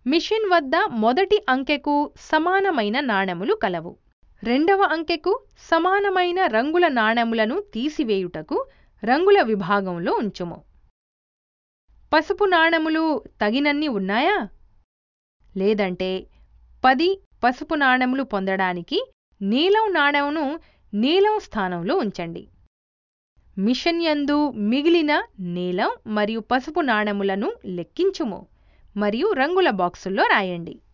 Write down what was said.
machine వద్ద మొదటి అంకెకు సమానమైన నాణెములు కలవు రెండవ అంకెకు సమానమైన రంగుల నాణెములను తీసివేయుటకు రంగుల విభాగంలో ఉంచుము పసుపు నాణెములు తగినన్ని ఉన్నాయా లేదంటే పది పసుపు నాణెములు పొందడానికి నీలం నాణెమును నీలం స్థానంలో ఉంచండి మిషన్ యందు మిగిలిన నీలం మరియు పసుపు నాణెములను లెక్కించుము మరియు రంగుల బాక్సుల్లో రాయండి